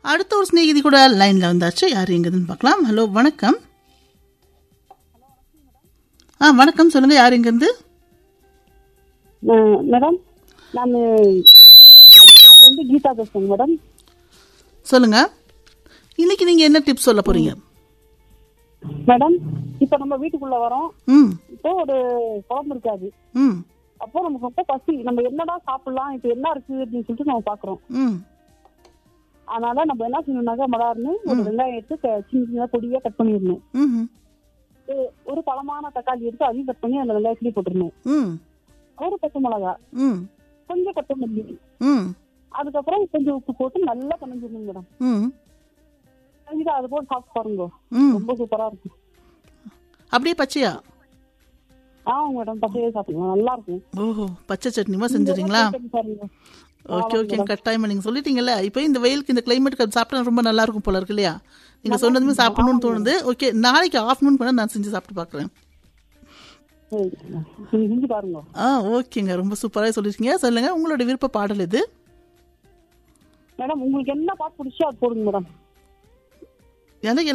அடுத்த ஒரு ஸ்நேகிதி கூட லைன்ல வந்தாச்சு யார் எங்கதுன்னு பார்க்கலாம் ஹலோ வணக்கம் ஆ வணக்கம் சொல்லுங்க யார் எங்கேருந்து மேடம் நான் வந்து கீதா பேசுறேங்க மேடம் சொல்லுங்க இன்னைக்கு நீங்க என்ன டிப்ஸ் சொல்ல போறீங்க மேடம் இப்போ நம்ம வீட்டுக்குள்ள வரோம் ம் இப்போ ஒரு குழம்பு இருக்காது ம் அப்போ நமக்கு ரொம்ப பசி நம்ம என்னடா சாப்பிடலாம் இப்போ என்ன இருக்கு அப்படின்னு சொல்லிட்டு நம்ம பாக்குறோம் ம் அதனால நம்ம என்ன செய்யணும்னாக்கா மலார்னு ஒரு வெங்காயம் எடுத்து க- சின்ன சின்ன பொடியா கட் பண்ணிடணும் ம் ஒரு- ஒரு பழமான தக்காளி எடுத்து அதையும் கட் பண்ணி அந்த வெங்காயத்துலயே போட்டுடணும் ம் ஒரு பச்சை மிளகா ம் கொஞ்சம் கொத்தமல்லி ம் அதுக்கப்புறம் கொஞ்சம் உப்பு போட்டு நல்லா கலந்துடணும் மேடம் ம் கலந்துட்டு அது போட்டு சாப்பிட்டு பாருங்க ம் ரொம்ப சூப்பரா இருக்கும் அப்படியே பச்சையா ஆமாங்க மேடம் பச்சையே சாப்பிடுங்க நல்லா இருக்கும் ஓஹோ பச்சை சட்னிமா செஞ்சுறீங்களா செஞ்சு பாருங்க ஓகே ஓகே கட்டாயமா நீங்க சொல்லிட்டீங்கல்ல இப்போ இந்த வெயிலுக்கு இந்த கிளைமேட்டுக்கு அது சாப்பிட்டா ரொம்ப நல்லா இருக்கும் போல இருக்கு இல்லையா நீங்க சொன்னதுமே சாப்பிடணும்னு தோணுது ஓகே நாளைக்கு ஆஃப்டர்நூன் கூட நான் செஞ்சு சாப்பிட்டு பார்க்குறேன் சரி நீங்க செஞ்சு பாருங்க ஆ ஓகேங்க ரொம்ப சூப்பராக சொல்லிருக்கீங்க சொல்லுங்க உங்களோட விருப்ப பாடல் இது மேடம் உங்களுக்கு என்ன பாட்டு பிடிச்சோ அது போடுங்க மேடம் எனக்கு